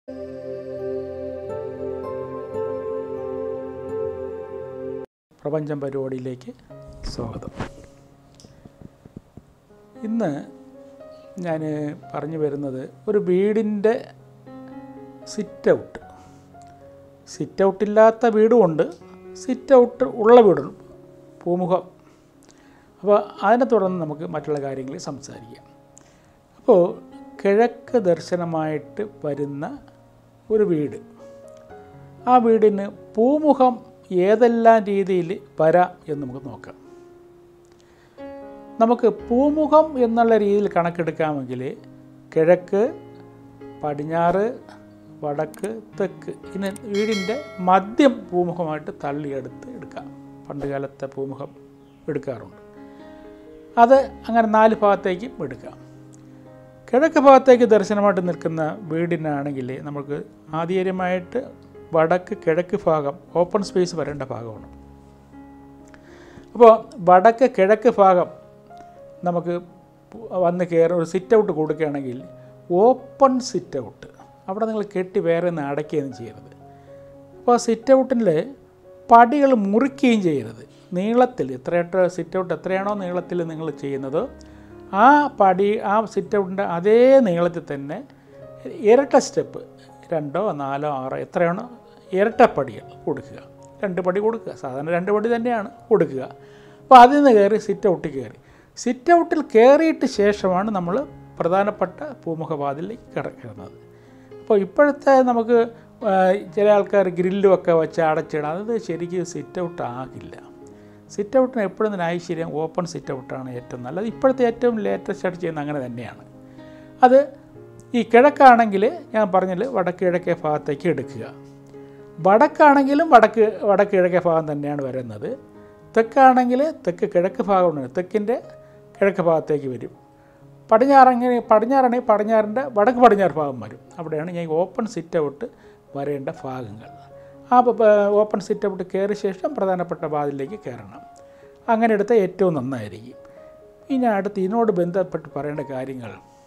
പ്രപഞ്ചം പരിപാടിയിലേക്ക് സ്വാഗതം ഇന്ന് ഞാൻ പറഞ്ഞു വരുന്നത് ഒരു വീടിൻ്റെ സിറ്റ് ഔട്ട് സിറ്റ് ഔട്ട് ഇല്ലാത്ത വീടുമുണ്ട് സിറ്റ് ഔട്ട് ഉള്ള വീടും പൂമുഖം അപ്പോൾ അതിനെ തുടർന്ന് നമുക്ക് മറ്റുള്ള കാര്യങ്ങൾ സംസാരിക്കാം അപ്പോൾ കിഴക്ക് ദർശനമായിട്ട് വരുന്ന ഒരു വീട് ആ വീടിന് പൂമുഖം ഏതെല്ലാം രീതിയിൽ വരാം എന്ന് നമുക്ക് നോക്കാം നമുക്ക് പൂമുഖം എന്നുള്ള രീതിയിൽ കണക്കെടുക്കാമെങ്കിൽ കിഴക്ക് പടിഞ്ഞാറ് വടക്ക് തെക്ക് ഇന്ന് വീടിൻ്റെ മദ്യം പൂമുഖമായിട്ട് തള്ളിയെടുത്ത് എടുക്കാം പണ്ട് കാലത്തെ പൂമുഖം എടുക്കാറുണ്ട് അത് അങ്ങനെ നാല് ഭാഗത്തേക്കും എടുക്കാം കിഴക്ക് ഭാഗത്തേക്ക് ദർശനമായിട്ട് നിൽക്കുന്ന വീടിനാണെങ്കിൽ നമുക്ക് ആദ്യമായിട്ട് വടക്ക് കിഴക്ക് ഭാഗം ഓപ്പൺ സ്പേസ് വരേണ്ട ഭാഗമാണ് അപ്പോൾ വടക്ക് കിഴക്ക് ഭാഗം നമുക്ക് വന്ന് കയറി ഒരു സിറ്റ് ഔട്ട് കൊടുക്കുകയാണെങ്കിൽ ഓപ്പൺ സിറ്റ് ഔട്ട് അവിടെ നിങ്ങൾ കെട്ടി വേറെ ഒന്ന് അടയ്ക്കുകയൊന്നും ചെയ്യരുത് അപ്പോൾ സിറ്റ് ഔട്ടിൽ പടികൾ മുറിക്കുകയും ചെയ്യരുത് നീളത്തിൽ എത്രയായിട്ട് സിറ്റ് ഔട്ട് എത്രയാണോ നീളത്തിൽ നിങ്ങൾ ചെയ്യുന്നത് ആ പടി ആ സിറ്റ് ഔട്ടിൻ്റെ അതേ നീളത്തിൽ തന്നെ ഇരട്ട സ്റ്റെപ്പ് രണ്ടോ നാലോ ആറോ എത്രയാണോ ഇരട്ടപ്പടികൾ കൊടുക്കുക രണ്ട് പടി കൊടുക്കുക സാധാരണ രണ്ട് പടി തന്നെയാണ് കൊടുക്കുക അപ്പോൾ അതിൽ നിന്ന് കയറി സിറ്റ് ഔട്ടിൽ കയറി സിറ്റ് ഔട്ടിൽ കയറിയിട്ട് ശേഷമാണ് നമ്മൾ പ്രധാനപ്പെട്ട പൂമുഖവാതിലേക്ക് കിടക്കുന്നത് അപ്പോൾ ഇപ്പോഴത്തെ നമുക്ക് ആ, ചില ആൾക്കാർ ഗ്രില്ലും ഒക്കെ വെച്ച് അടച്ചിടാം അത് ശരിക്കും സിറ്റ് ഔട്ട് ആകില്ല സിറ്റ് ഔട്ടിന് എപ്പോഴും തന്നെ ഐശ്വര്യം ഓപ്പൺ സിറ്റ് ഔട്ടാണ് ഏറ്റവും നല്ലത് ഇപ്പോഴത്തെ ഏറ്റവും ലേറ്റസ്റ്റ് ആയിട്ട് ചെയ്യുന്നത് അങ്ങനെ തന്നെയാണ് അത് ഈ കിഴക്കാണെങ്കിൽ ഞാൻ പറഞ്ഞില്ല വടക്ക് കിഴക്കേ ഭാഗത്തേക്ക് എടുക്കുക വടക്കാണെങ്കിലും വടക്ക് വടക്ക് കിഴക്കേ ഭാഗം തന്നെയാണ് വരുന്നത് തെക്കാണെങ്കിൽ തെക്ക് കിഴക്ക് ഭാഗമുണ്ട് തെക്കിൻ്റെ കിഴക്ക് ഭാഗത്തേക്ക് വരും പടിഞ്ഞാറങ്ങനെ പടിഞ്ഞാറാണെങ്കിൽ പടിഞ്ഞാറിൻ്റെ വടക്ക് പടിഞ്ഞാറ് ഭാഗം വരും അവിടെയാണ് ഞാൻ ഓപ്പൺ സിറ്റ് ഔട്ട് വരേണ്ട ഭാഗങ്ങൾ ആ പ- പ- ഓപ്പൺ സിറ്റ് ഔട്ട് കയറിയ ശേഷം പ്രധാനപ്പെട്ട വാതിലേക്ക് കയറണം അങ്ങനെ എടുത്താൽ ഏറ്റവും നന്നായിരിക്കും ഇനി അടുത്ത് ഇതിനോട് ബന്ധപ്പെട്ട് പറയേണ്ട കാര്യങ്ങൾ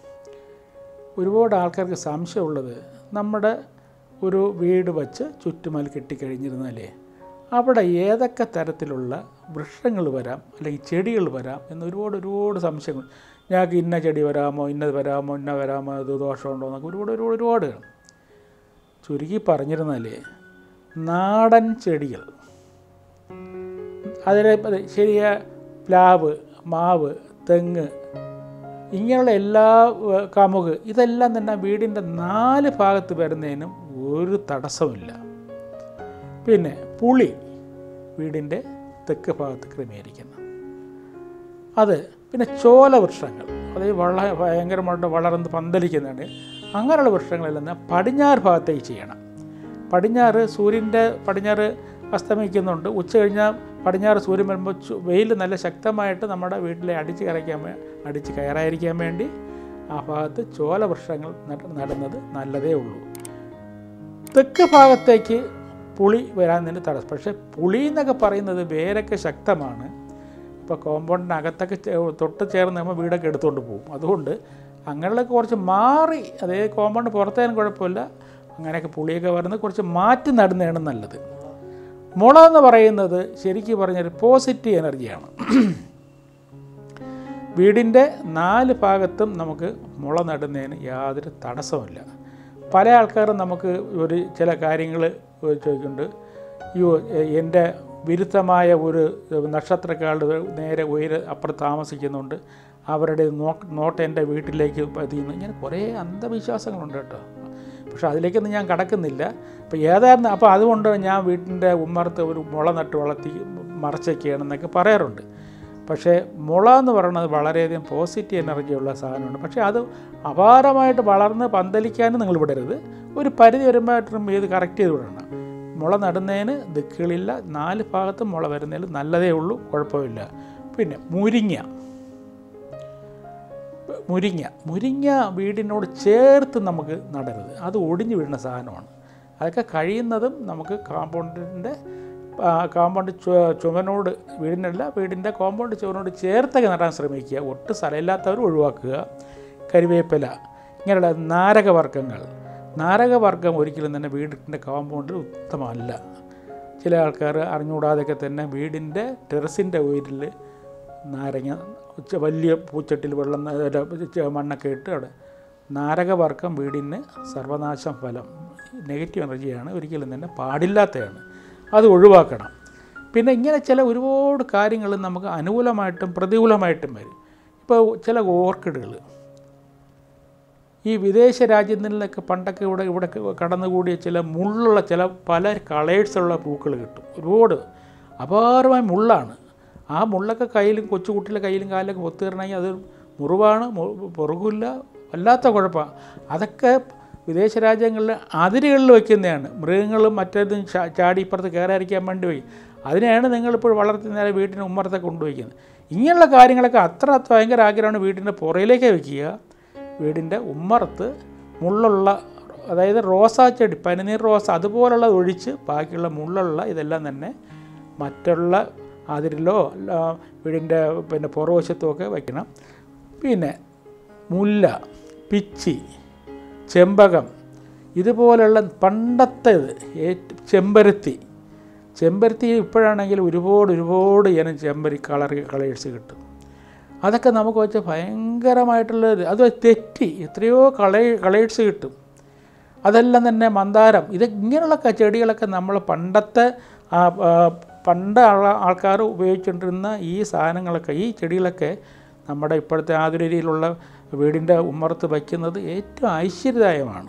ഒരുപാട് ആൾക്കാർക്ക് സംശയമുള്ളത് നമ്മുടെ ഒരു വീട് വച്ച് ചുറ്റുമൽ കെട്ടിക്കഴിഞ്ഞിരുന്നാലേ അവിടെ ഏതൊക്കെ തരത്തിലുള്ള വൃക്ഷങ്ങൾ വരാം അല്ലെങ്കിൽ ചെടികൾ വരാം എന്ന് ഒരുപാട് ഒരുപാട് സംശയങ്ങൾ ഞങ്ങൾക്ക് ഇന്ന ചെടി വരാമോ ഇന്നത് വരാമോ ഇന്ന വരാമോ ഇത് ദോഷമുണ്ടോ എന്നൊക്കെ ഒരുപാട് ഒരുപാട് ഒരുപാട് ചുരുക്കി പറഞ്ഞിരുന്നാൽ നാടൻ ചെടികൾ അതിലെ ശരിയ പ്ലാവ് മാവ് തെങ്ങ് ഇങ്ങനെയുള്ള എല്ലാ ഏഹ്, കമുക് ഇതെല്ലാം തന്നെ വീടിൻ്റെ നാല് ഭാഗത്ത് വരുന്നതിനും ഒരു തടസ്സമില്ല പിന്നെ പുളി വീടിൻ്റെ തെക്ക് ഭാഗത്ത് ക്രമീകരിക്കണം അത് പിന്നെ ചോല വൃക്ഷങ്ങൾ അത് വള ഭയങ്കരമായിട്ട് വളർന്ന് പന്തലിക്കുന്നതാണ് അങ്ങനെയുള്ള വൃക്ഷങ്ങളെല്ലാം തന്നെ പടിഞ്ഞാറ് ഭാഗത്തേക്ക് ചെയ്യണം പടിഞ്ഞാറ് സൂര്യൻ്റെ പടിഞ്ഞാറ് അസ്തമിക്കുന്നുണ്ട് ഉച്ച കഴിഞ്ഞാൽ പടിഞ്ഞാറ് സൂര്യൻ വരുമ്പോൾ ചു- വെയിൽ നല്ല ശക്തമായിട്ട് നമ്മുടെ വീട്ടിലെ അടിച്ച് കയറിക്കാൻ വേ- അടിച്ച് കയറാതിരിക്കാൻ വേണ്ടി ആ ഭാഗത്ത് ചോല വൃക്ഷങ്ങൾ നട്- നടുന്നത് നല്ലതേ ഉള്ളൂ തെക്ക് ഭാഗത്തേക്ക് പുളി വരാൻ തന്നെ തടസ്സം പക്ഷേ പുളി എന്നൊക്കെ പറയുന്നത് വേരൊക്കെ ശക്തമാണ് ഇപ്പോൾ കോമ്പൗണ്ടിനകത്തൊക്കെ ചേ- തൊട്ട് ചേർന്ന് നമ്മൾ വീടൊക്കെ എടുത്തുകൊണ്ട് പോകും അതുകൊണ്ട് അങ്ങനെയുള്ള കുറച്ച് മാറി അതേ കോമ്പൗണ്ട് പുറത്തേനും കുഴപ്പമില്ല അങ്ങനെയൊക്കെ പുളിയൊക്കെ വരുന്നത് കുറച്ച് മാറ്റി നടുന്നതാണ് നല്ലത് മുള എന്ന് പറയുന്നത് ശരിക്കും പറഞ്ഞാൽ പോസിറ്റീവ് എനർജിയാണ് വീടിൻ്റെ നാല് ഭാഗത്തും നമുക്ക് മുള നടുന്നതിന് യാതൊരു തടസ്സമില്ല പല ആൾക്കാരും നമുക്ക് ഒരു ചില കാര്യങ്ങൾ ചോദിക്കുന്നുണ്ട് അയ്യോ എ- എൻ്റെ വിരുദ്ധമായ ഒരു നക്ഷത്രക്കാരുടെ നേരെ ഉയര അപ്പുറത്ത് താമസിക്കുന്നുണ്ട് അവരുടെ നോ നോട്ട് എൻ്റെ വീട്ടിലേക്ക് പതിയുന്നു ഇങ്ങനെ കുറേ അന്ധവിശ്വാസങ്ങളുണ്ട് കേട്ടോ പക്ഷെ അതിലേക്കൊന്നും ഞാൻ കടക്കുന്നില്ല അപ്പോൾ ഏതായിരുന്നു അപ്പോൾ അതുകൊണ്ട് ഞാൻ വീട്ടിൻ്റെ ഉമ്മറത്ത് ഒരു മുള നട്ട് വളർത്തി മറച്ചൊക്കെയാണെന്നൊക്കെ പറയാറുണ്ട് പക്ഷേ മുള എന്ന് പറയുന്നത് വളരെയധികം പോസിറ്റീവ് എനർജിയുള്ള സാധനമാണ് പക്ഷേ അത് അപാരമായിട്ട് വളർന്ന് പന്തലിക്കാനും നിങ്ങൾ വിടരുത് ഒരു പരിധി വരുമ്പോഴായിട്ടും ഇത് കറക്റ്റ് ചെയ്ത് വിടണം മുള നടുന്നതിന് ദിക്കുകളില്ല നാല് ഭാഗത്തും മുള വരുന്നതിൽ നല്ലതേ ഉള്ളൂ കുഴപ്പമില്ല പിന്നെ മുരിങ്ങ മുരിങ്ങ മുരിങ്ങ വീടിനോട് ചേർത്ത് നമുക്ക് നടരുത് അത് ഒടിഞ്ഞു വീഴുന്ന സാധനമാണ് അതൊക്കെ കഴിയുന്നതും നമുക്ക് കാമ്പൗണ്ടിൻ്റെ കോമ്പൗണ്ട് ചു- ചുമനോട് വീടിനല്ല വീടിൻ്റെ കോമ്പൗണ്ട് ചുവനോട് ചേർത്തൊക്കെ നടാൻ ശ്രമിക്കുക ഒട്ടും സ്ഥലമില്ലാത്തവർ ഒഴിവാക്കുക കരിവേപ്പില ഇങ്ങനെയുള്ള നാരകവർഗ്ഗങ്ങൾ നാരകവർഗം ഒരിക്കലും തന്നെ വീടിൻ്റെ കോമ്പൗണ്ടിൽ ഉത്തമമല്ല ചില ആൾക്കാർ അറിഞ്ഞുകൂടാതെയൊക്കെ തന്നെ വീടിൻ്റെ ടെറസിൻ്റെ ഉയരിൽ നാരങ്ങ ഉച്ച- വലിയ പൂച്ചട്ടിൽ വെള്ളം ന- അല്ല, ചെ- മണ്ണൊക്കെ ഇട്ട് അവിടെ നാരകവർഗം വീടിന് സർവനാശം ഫലം നെഗറ്റീവ് എനർജിയാണ് ഒരിക്കലും തന്നെ പാടില്ലാത്തതാണ് അത് ഒഴിവാക്കണം പിന്നെ ഇങ്ങനെ ചില ഒരുപാട് കാര്യങ്ങൾ നമുക്ക് അനുകൂലമായിട്ടും പ്രതികൂലമായിട്ടും വരും ഇപ്പോൾ ചില ഓർക്കിഡുകൾ ഈ വിദേശ രാജ്യത്തിൽ നിന്നൊക്കെ പണ്ടൊക്കെ ഇവിടെ ഇവിടെ കടന്നുകൂടിയ ചില മുള്ളുള്ള ചില പല കളേഴ്സുള്ള പൂക്കൾ കിട്ടും ഒരുപാട് അപാരമായ മുള്ളാണ് ആ മുള്ളൊക്കെ കയ്യിലും കൊച്ചുകുട്ടിയുടെ കയ്യിലും കാലിലൊക്കെ ഒത്തുകയറണമെങ്കിൽ അത് മുറിവാണ് മു- പുറകില്ല വല്ലാത്ത കുഴപ്പമാണ് അതൊക്കെ വിദേശ രാജ്യങ്ങളിൽ അതിരുകളിൽ വയ്ക്കുന്നതാണ് മൃഗങ്ങളും മറ്റേതും ചാ- ചാടി ഇപ്പുറത്ത് കയറാതിരിക്കാൻ വേണ്ടി വയ്ക്കും അതിനെയാണ് നിങ്ങളിപ്പോൾ വളർത്തി നേരെ വീട്ടിന് ഉമ്മറത്തൊക്കെ കൊണ്ടുവയ്ക്കുന്നത് ഇങ്ങനെയുള്ള കാര്യങ്ങളൊക്കെ അത്ര ഭയങ്കര ആഗ്രഹമാണ് വീടിൻ്റെ പുറയിലേക്ക് വയ്ക്കുക വീടിൻ്റെ ഉമ്മറത്ത് മുള്ളുള്ള അതായത് റോസാ ചെടി പനിനീർ റോസ അതുപോലുള്ളത് ഒഴിച്ച് ബാക്കിയുള്ള മുള്ളുള്ള ഇതെല്ലാം തന്നെ മറ്റുള്ള അതിരിലോ അല്ല വീടിൻ്റെ പിന്നെ പുറവശത്തും ഒക്കെ വയ്ക്കണം പിന്നെ മുല്ല പിച്ചി ചെമ്പകം ഇതുപോലുള്ള പണ്ടത്തേത് ഏറ്റ ചെമ്പരത്തി ചെമ്പരത്തി ഇപ്പോഴാണെങ്കിൽ ഒരുപാട് ഒരുപാട് ഇനം ചെമ്പരി കളർ കളേഴ്സ് കിട്ടും അതൊക്കെ നമുക്ക് വെച്ച് ഭയങ്കരമായിട്ടുള്ള ഇത് അത് തെറ്റി എത്രയോ കളേ കളേഴ്സ് കിട്ടും അതെല്ലാം തന്നെ മന്ദാരം ഇത് ഇങ്ങനെയുള്ള ക- ചെടികളൊക്കെ നമ്മൾ പണ്ടത്തെ ആ, ആ, പണ്ട് ആള- ആൾക്കാർ ഉപയോഗിച്ചുകൊണ്ടിരുന്ന ഈ സാധനങ്ങളൊക്കെ ഈ ചെടികളൊക്കെ നമ്മുടെ ഇപ്പോഴത്തെ ആധുനിക രീതിയിലുള്ള വീടിൻ്റെ ഉമ്മറത്ത് വയ്ക്കുന്നത് ഏറ്റവും ഐശ്വര്യദായമാണ്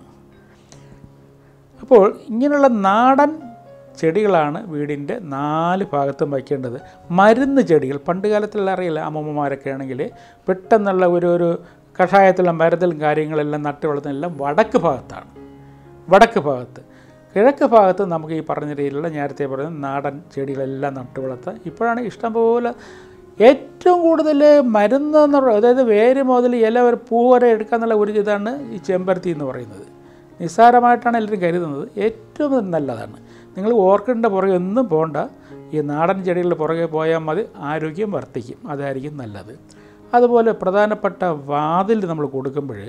അപ്പോൾ ഇങ്ങനെയുള്ള നാടൻ ചെടികളാണ് വീടിൻ്റെ നാല് ഭാഗത്തും വയ്ക്കേണ്ടത് മരുന്ന് ചെടികൾ പണ്ട് കാലത്തുള്ള അറിയില്ല അമ്മമ്മമാരൊക്കെ ആണെങ്കിൽ പെട്ടെന്നുള്ള ഒരു ഒരു കഷായത്തിലുള്ള മരുന്നിലും കാര്യങ്ങളെല്ലാം നട്ട് വളർത്തുന്നതെല്ലാം വടക്ക് ഭാഗത്താണ് വടക്ക് ഭാഗത്ത് കിഴക്ക് ഭാഗത്ത് നമുക്ക് ഈ പറഞ്ഞ രീതിയിലുള്ള നേരത്തെ പറഞ്ഞ നാടൻ ചെടികളെല്ലാം നട്ട് വളർത്താം ഇപ്പോഴാണ് ഇഷ്ടംപോലെ ഏറ്റവും കൂടുതൽ മരുന്ന് എന്ന് പറയുന്നത് അതായത് വേര് മുതൽ ഇല വരെ പൂ വരെ എടുക്കാന്നുള്ള ഒരു ഇതാണ് ഈ ചെമ്പരത്തി എന്ന് പറയുന്നത് നിസ്സാരമായിട്ടാണ് എല്ലാവരും കരുതുന്നത് ഏറ്റവും നല്ലതാണ് നിങ്ങൾ ഓർക്കിഡിൻ്റെ പുറകെ ഒന്നും പോകണ്ട ഈ നാടൻ ചെടികളുടെ പുറകെ പോയാൽ മതി ആരോഗ്യം വർദ്ധിക്കും അതായിരിക്കും നല്ലത് അതുപോലെ പ്രധാനപ്പെട്ട വാതിൽ നമ്മൾ കൊടുക്കുമ്പോൾ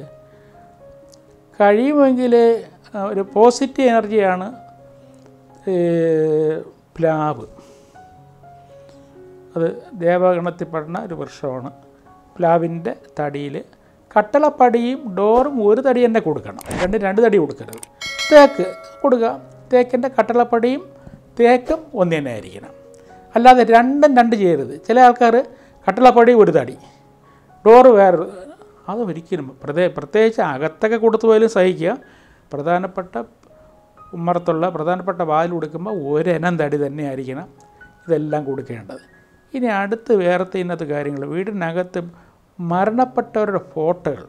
കഴിയുമെങ്കിൽ ആ, ഒരു പോസിറ്റീവ് എനർജിയാണ് ഈ പ്ലാവ് അത് ദേവഗണത്തിൽപ്പെടുന്ന ഒരു വൃക്ഷമാണ് പ്ലാവിൻ്റെ തടിയിൽ കട്ടളപ്പടിയും ഡോറും ഒരു തടി തന്നെ കൊടുക്കണം രണ്ട് രണ്ട് തടി കൊടുക്കരുത് തേക്ക് കൊടുക്കുക തേക്കിൻ്റെ കട്ടളപ്പടിയും തേക്കും ഒന്ന് തന്നെ ആയിരിക്കണം അല്ലാതെ രണ്ടും രണ്ട് ചെയ്യരുത് ചില ആൾക്കാർ കട്ടളപ്പടി ഒരു തടി ഡോറ് വേറെ അത് ഒരിക്കലും പ്രത്യേ പ്രത്യേകിച്ച് അകത്തൊക്കെ കൊടുത്തു പോയാലും സഹിക്കുക പ്രധാനപ്പെട്ട ഉമ്മറത്തുള്ള പ്രധാനപ്പെട്ട വാതിൽ കൊടുക്കുമ്പോൾ ഒരെനം തടി തന്നെ ആയിരിക്കണം ഇതെല്ലാം കൊടുക്കേണ്ടത് ഇനി അടുത്ത് വേറത്തെ ഇന്നത്തെ കാര്യങ്ങൾ വീടിനകത്ത് മരണപ്പെട്ടവരുടെ ഫോട്ടോകൾ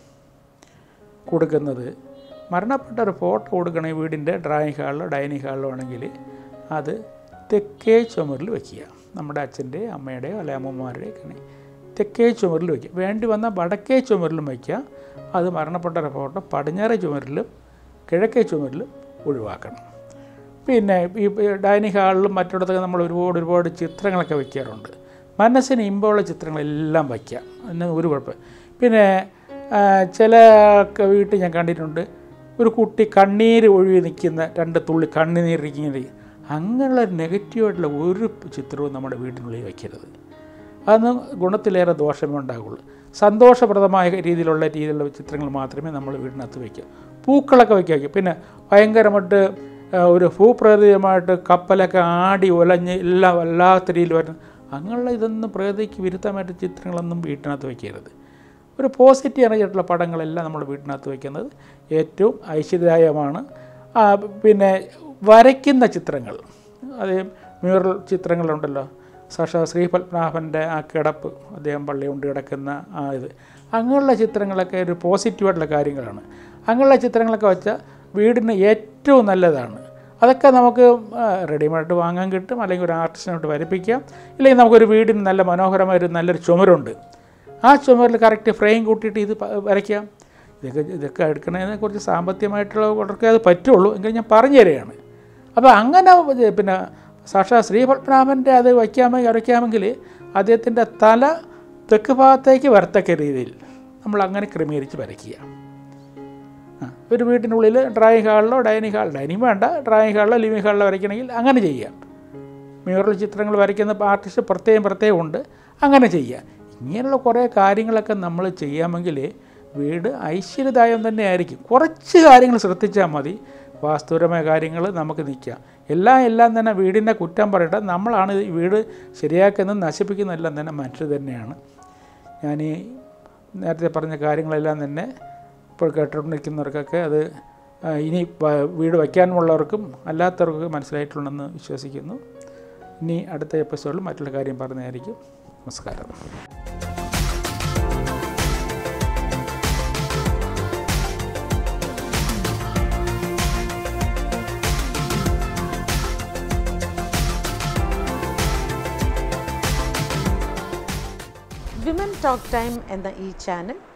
കൊടുക്കുന്നത് മരണപ്പെട്ട ഒരു ഫോട്ടോ കൊടുക്കണേ വീടിൻ്റെ ഡ്രോയിങ് ഹാളിലോ ഡൈനിങ് ഹാളിലോ ആണെങ്കിൽ അത് തെക്കേ ചുമരിൽ വയ്ക്കുക നമ്മുടെ അച്ഛൻ്റെയോ അമ്മയുടെയോ അല്ലെ അമ്മമാരുടെയോ ഒക്കെ തെക്കേ ചുമരിൽ വയ്ക്കുക വേണ്ടി വന്നാൽ വടക്കേ ചുമരിലും വയ്ക്കുക അത് മരണപ്പെട്ട ഒരു ഫോട്ടോ പടിഞ്ഞാറേ ചുമരിലും കിഴക്കേ ചുമരിലും ഒഴിവാക്കണം പിന്നെ ഈ ഡൈനിങ് ഹാളിലും മറ്റിടത്തൊക്കെ നമ്മൾ ഒരുപാട് ഒരുപാട് ചിത്രങ്ങളൊക്കെ വയ്ക്കാറുണ്ട് മനസ്സിന് ഇമ്പമുള്ള ചിത്രങ്ങളെല്ലാം വയ്ക്കാം അതിന് ഒരു കുഴപ്പം പിന്നെ ആ, ചില ഒക്കെ വീട്ടിൽ ഞാൻ കണ്ടിട്ടുണ്ട് ഒരു കുട്ടി കണ്ണീര് ഒഴുകി നിൽക്കുന്ന രണ്ട് തുള്ളി കണ്ണുനീരിരിക്കുന്നത് അങ്ങനെയുള്ള നെഗറ്റീവായിട്ടുള്ള ഒരു ചിത്രവും നമ്മുടെ വീട്ടിനുള്ളിൽ വയ്ക്കരുത് അതൊന്നും ഗുണത്തിലേറെ ദോഷമേ ഉണ്ടാകുള്ളൂ സന്തോഷപ്രദമായ രീതിയിലുള്ള രീതിയിലുള്ള ചിത്രങ്ങൾ മാത്രമേ നമ്മൾ വീടിനകത്ത് വയ്ക്കൂ പൂക്കളൊക്കെ വയ്ക്കുക പിന്നെ ഭയങ്കരമായിട്ട് ആ, ഒരു ഭൂപ്രകൃതിയുമായിട്ട് കപ്പലൊക്കെ ആടി ഉലഞ്ഞ് എല്ലാം വല്ലാത്ത രീതിയിൽ വരുന്ന അങ്ങനെയുള്ള ഇതൊന്നും പ്രകൃതിക്ക് വിരുദ്ധമായിട്ട് ചിത്രങ്ങളൊന്നും വീട്ടിനകത്ത് വയ്ക്കരുത് ഒരു പോസിറ്റീവ് എനർജിയായിട്ടുള്ള പടങ്ങളെല്ലാം നമ്മൾ വീട്ടിനകത്ത് വയ്ക്കുന്നത് ഏറ്റവും ഐശ്വര്യദായകമാണ് ആ, പിന്നെ വരയ്ക്കുന്ന ചിത്രങ്ങൾ അത് മ്യൂറൽ ചിത്രങ്ങളുണ്ടല്ലോ സഷ ശ്രീപത്മനാഭൻ്റെ ആ കിടപ്പ് അദ്ദേഹം പള്ളി കൊണ്ട് കിടക്കുന്ന ആ ഇത് അങ്ങനെയുള്ള ചിത്രങ്ങളൊക്കെ ഒരു പോസിറ്റീവായിട്ടുള്ള കാര്യങ്ങളാണ് അങ്ങനെയുള്ള ചിത്രങ്ങളൊക്കെ വെച്ചാൽ വീടിന് ഏറ്റവും നല്ലതാണ് അതൊക്കെ നമുക്ക് റെഡിമെയ്ഡ് വാങ്ങാൻ കിട്ടും അല്ലെങ്കിൽ ഒരു ആർട്ടിസ്റ്റിനോട്ട് വരപ്പിക്കാം ഇല്ലെങ്കിൽ നമുക്കൊരു വീടിന് നല്ല മനോഹരമായ ഒരു നല്ലൊരു ചുമരുണ്ട് ആ ചുമരിൽ കറക്റ്റ് ഫ്രെയിം കൂട്ടിയിട്ട് ഇത് പ- വരയ്ക്കാം ഇതൊക്കെ ഇതൊക്കെ എടുക്കുന്നതിനെ കുറിച്ച് സാമ്പത്തികമായിട്ടുള്ള ഉള്ളവർക്കേ അത് പറ്റുള്ളൂ എങ്കിൽ ഞാൻ പറഞ്ഞു തരികയാണ് അപ്പോൾ അങ്ങനെ ഇത് പിന്നെ സാക്ഷാ ശ്രീ പത്മനാഭൻ്റെ അത് വയ്ക്കാമെങ്കിൽ വരയ്ക്കാമെങ്കിൽ അദ്ദേഹത്തിൻ്റെ തല തെക്ക് ഭാഗത്തേക്ക് വരത്തക്ക രീതിയിൽ നമ്മൾ അങ്ങനെ ക്രമീകരിച്ച് വരയ്ക്കുക ആ, ഒരു വീട്ടിനുള്ളിൽ ഡ്രോയിങ് ഹാളിലോ ഡൈനിങ് ഹാൾ ഡൈനിങ് വേണ്ട ഡ്രോയിങ് ഹാളിലോ ലിവിങ് ഹാളിലോ വരയ്ക്കണമെങ്കിൽ അങ്ങനെ ചെയ്യാം മ്യൂറൽ ചിത്രങ്ങൾ വരയ്ക്കുന്ന ആർട്ടിസ്റ്റ് പ്രത്യേകം പ്രത്യേകം ഉണ്ട് അങ്ങനെ ചെയ്യാം ഇങ്ങനെയുള്ള കുറേ കാര്യങ്ങളൊക്കെ നമ്മൾ ചെയ്യാമെങ്കിൽ വീട് ഐശ്വര്യദായം തന്നെ ആയിരിക്കും കുറച്ച് കാര്യങ്ങൾ ശ്രദ്ധിച്ചാൽ മതി വാസ്തുപരമായ കാര്യങ്ങൾ നമുക്ക് നിൽക്കാം എല്ലാം എല്ലാം തന്നെ വീടിൻ്റെ കുറ്റം പറയട്ടെ നമ്മളാണ് ഈ വീട് ശരിയാക്കുന്നത് നശിപ്പിക്കുന്നതെല്ലാം തന്നെ മനുഷ്യർ തന്നെയാണ് ഞാൻ ഈ നേരത്തെ പറഞ്ഞ കാര്യങ്ങളെല്ലാം തന്നെ ഇപ്പോൾ കേട്ടുകൊണ്ടിരിക്കുന്നവർക്കൊക്കെ അത് ആ, ഇനി വ- വീട് വയ്ക്കാനുമുള്ളവർക്കും അല്ലാത്തവർക്കൊക്കെ മനസ്സിലായിട്ടുണ്ടെന്ന് വിശ്വസിക്കുന്നു ഇനി അടുത്ത എപ്പിസോഡിൽ മറ്റുള്ള കാര്യം പറഞ്ഞതായിരിക്കും നമസ്കാരം വിമൻ ടോക്ക് ടൈം എന്ന ഈ ചാനൽ